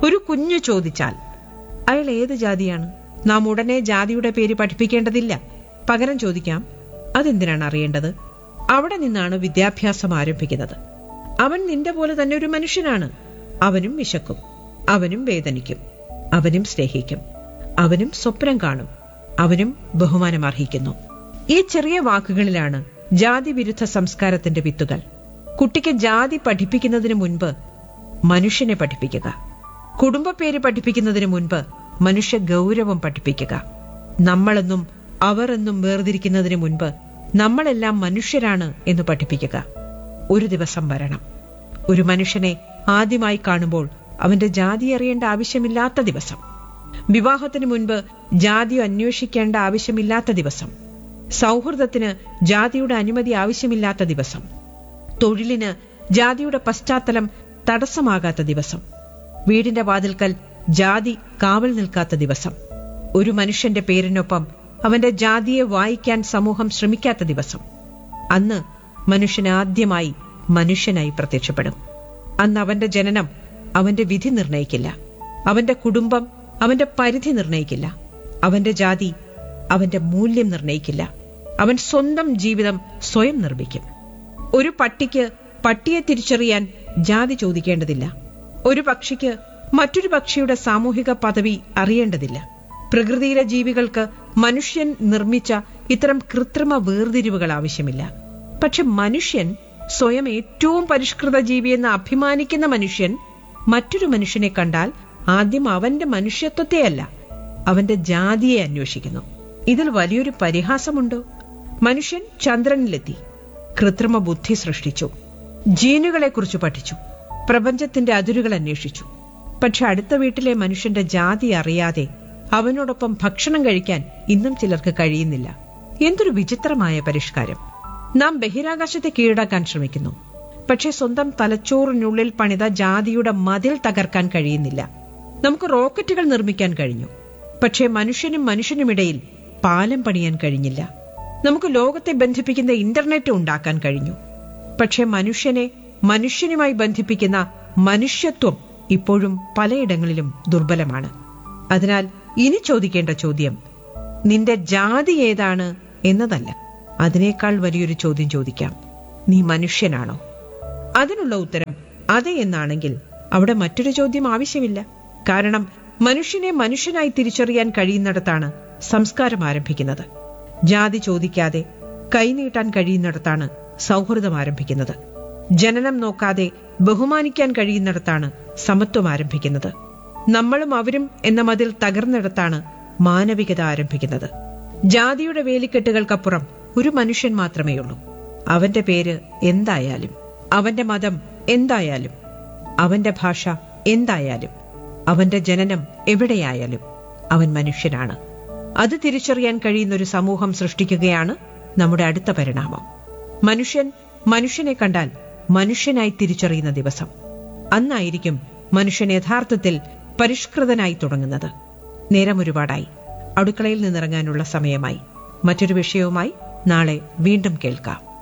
ഒരു കുഞ്ഞു ചോദിച്ചാൽ അയാൾ ഏത് ജാതിയാണ് നാം ഉടനെ ജാതിയുടെ പേര് പഠിപ്പിക്കേണ്ടതില്ല പകരം ചോദിക്കാം അതെന്തിനാണ് അറിയേണ്ടത് അവിടെ നിന്നാണ് വിദ്യാഭ്യാസം ആരംഭിക്കുന്നത് അവൻ നിന്റെ പോലെ തന്നെ ഒരു മനുഷ്യനാണ് അവനും വിശക്കും അവനും വേദനിക്കും അവനും സ്നേഹിക്കും അവനും സ്വപ്നം കാണും അവനും ബഹുമാനം അർഹിക്കുന്നു ഈ ചെറിയ വാക്കുകളിലാണ് ജാതി വിരുദ്ധ സംസ്കാരത്തിന്റെ വിത്തുകൾ കുട്ടിക്ക് ജാതി പഠിപ്പിക്കുന്നതിന് മുൻപ് മനുഷ്യനെ പഠിപ്പിക്കുക കുടുംബ പേര് പഠിപ്പിക്കുന്നതിന് മുൻപ് മനുഷ്യ ഗൗരവം പഠിപ്പിക്കുക നമ്മളെന്നും അവർ എന്നും വേർതിരിക്കുന്നതിന് മുൻപ് നമ്മളെല്ലാം മനുഷ്യരാണ് എന്ന് പഠിപ്പിക്കുക ഒരു ദിവസം വരണം ഒരു മനുഷ്യനെ ആദ്യമായി കാണുമ്പോൾ അവന്റെ ജാതി അറിയേണ്ട ആവശ്യമില്ലാത്ത ദിവസം വിവാഹത്തിന് മുൻപ് ജാതി അന്വേഷിക്കേണ്ട ആവശ്യമില്ലാത്ത ദിവസം സൗഹൃദത്തിന് ജാതിയുടെ അനുമതി ആവശ്യമില്ലാത്ത ദിവസം തൊഴിലിന് ജാതിയുടെ പശ്ചാത്തലം തടസ്സമാകാത്ത ദിവസം വീടിന്റെ വാതിൽക്കൽ ജാതി കാവൽ നിൽക്കാത്ത ദിവസം ഒരു മനുഷ്യന്റെ പേരിനൊപ്പം അവന്റെ ജാതിയെ വായിക്കാൻ സമൂഹം ശ്രമിക്കാത്ത ദിവസം അന്ന് മനുഷ്യൻ ആദ്യമായി മനുഷ്യനായി പ്രത്യക്ഷപ്പെടും അന്ന് അവന്റെ ജനനം അവന്റെ വിധി നിർണയിക്കില്ല അവന്റെ കുടുംബം അവന്റെ പരിധി നിർണയിക്കില്ല അവന്റെ ജാതി അവന്റെ മൂല്യം നിർണയിക്കില്ല അവൻ സ്വന്തം ജീവിതം സ്വയം നിർമ്മിക്കും ഒരു പട്ടിക്ക് പട്ടിയെ തിരിച്ചറിയാൻ ജാതി ചോദിക്കേണ്ടതില്ല ഒരു പക്ഷിക്ക് മറ്റൊരു പക്ഷിയുടെ സാമൂഹിക പദവി അറിയേണ്ടതില്ല പ്രകൃതിയിലെ ജീവികൾക്ക് മനുഷ്യൻ നിർമ്മിച്ച ഇത്തരം കൃത്രിമ വേർതിരിവുകൾ ആവശ്യമില്ല പക്ഷെ മനുഷ്യൻ സ്വയം ഏറ്റവും പരിഷ്കൃത ജീവിയെന്ന് അഭിമാനിക്കുന്ന മനുഷ്യൻ മറ്റൊരു മനുഷ്യനെ കണ്ടാൽ ആദ്യം അവന്റെ മനുഷ്യത്വത്തെയല്ല അവന്റെ ജാതിയെ അന്വേഷിക്കുന്നു ഇതിൽ വലിയൊരു പരിഹാസമുണ്ടോ മനുഷ്യൻ ചന്ദ്രനിലെത്തി കൃത്രിമ ബുദ്ധി സൃഷ്ടിച്ചു ജീനുകളെക്കുറിച്ച് പഠിച്ചു പ്രപഞ്ചത്തിന്റെ അതിരുകൾ അന്വേഷിച്ചു പക്ഷെ അടുത്ത വീട്ടിലെ മനുഷ്യന്റെ ജാതി അറിയാതെ അവനോടൊപ്പം ഭക്ഷണം കഴിക്കാൻ ഇന്നും ചിലർക്ക് കഴിയുന്നില്ല എന്തൊരു വിചിത്രമായ പരിഷ്കാരം നാം ബഹിരാകാശത്തെ കീഴടക്കാൻ ശ്രമിക്കുന്നു പക്ഷെ സ്വന്തം തലച്ചോറിനുള്ളിൽ പണിത ജാതിയുടെ മതിൽ തകർക്കാൻ കഴിയുന്നില്ല നമുക്ക് റോക്കറ്റുകൾ നിർമ്മിക്കാൻ കഴിഞ്ഞു പക്ഷേ മനുഷ്യനും മനുഷ്യനുമിടയിൽ പാലം പണിയാൻ കഴിഞ്ഞില്ല നമുക്ക് ലോകത്തെ ബന്ധിപ്പിക്കുന്ന ഇന്റർനെറ്റ് ഉണ്ടാക്കാൻ കഴിഞ്ഞു പക്ഷെ മനുഷ്യനെ മനുഷ്യനുമായി ബന്ധിപ്പിക്കുന്ന മനുഷ്യത്വം ഇപ്പോഴും പലയിടങ്ങളിലും ദുർബലമാണ് അതിനാൽ ഇനി ചോദിക്കേണ്ട ചോദ്യം നിന്റെ ജാതി ഏതാണ് എന്നതല്ല അതിനേക്കാൾ വലിയൊരു ചോദ്യം ചോദിക്കാം നീ മനുഷ്യനാണോ അതിനുള്ള ഉത്തരം അതെ എന്നാണെങ്കിൽ അവിടെ മറ്റൊരു ചോദ്യം ആവശ്യമില്ല കാരണം മനുഷ്യനെ മനുഷ്യനായി തിരിച്ചറിയാൻ കഴിയുന്നിടത്താണ് സംസ്കാരം ആരംഭിക്കുന്നത് ജാതി ചോദിക്കാതെ കൈനീട്ടാൻ കഴിയുന്നിടത്താണ് സൗഹൃദം ആരംഭിക്കുന്നത് ജനനം നോക്കാതെ ബഹുമാനിക്കാൻ കഴിയുന്നിടത്താണ് സമത്വം ആരംഭിക്കുന്നത് നമ്മളും അവരും എന്ന മതിൽ തകർന്നിടത്താണ് മാനവികത ആരംഭിക്കുന്നത് ജാതിയുടെ വേലിക്കെട്ടുകൾക്കപ്പുറം ഒരു മനുഷ്യൻ മാത്രമേയുള്ളൂ അവന്റെ പേര് എന്തായാലും അവന്റെ മതം എന്തായാലും അവന്റെ ഭാഷ എന്തായാലും അവന്റെ ജനനം എവിടെയായാലും അവൻ മനുഷ്യനാണ് അത് തിരിച്ചറിയാൻ കഴിയുന്ന ഒരു സമൂഹം സൃഷ്ടിക്കുകയാണ് നമ്മുടെ അടുത്ത പരിണാമം മനുഷ്യൻ മനുഷ്യനെ കണ്ടാൽ മനുഷ്യനായി തിരിച്ചറിയുന്ന ദിവസം അന്നായിരിക്കും മനുഷ്യൻ യഥാർത്ഥത്തിൽ പരിഷ്കൃതനായി തുടങ്ങുന്നത് നേരം ഒരുപാടായി അടുക്കളയിൽ നിന്നിറങ്ങാനുള്ള സമയമായി മറ്റൊരു വിഷയവുമായി നാളെ വീണ്ടും കേൾക്കാം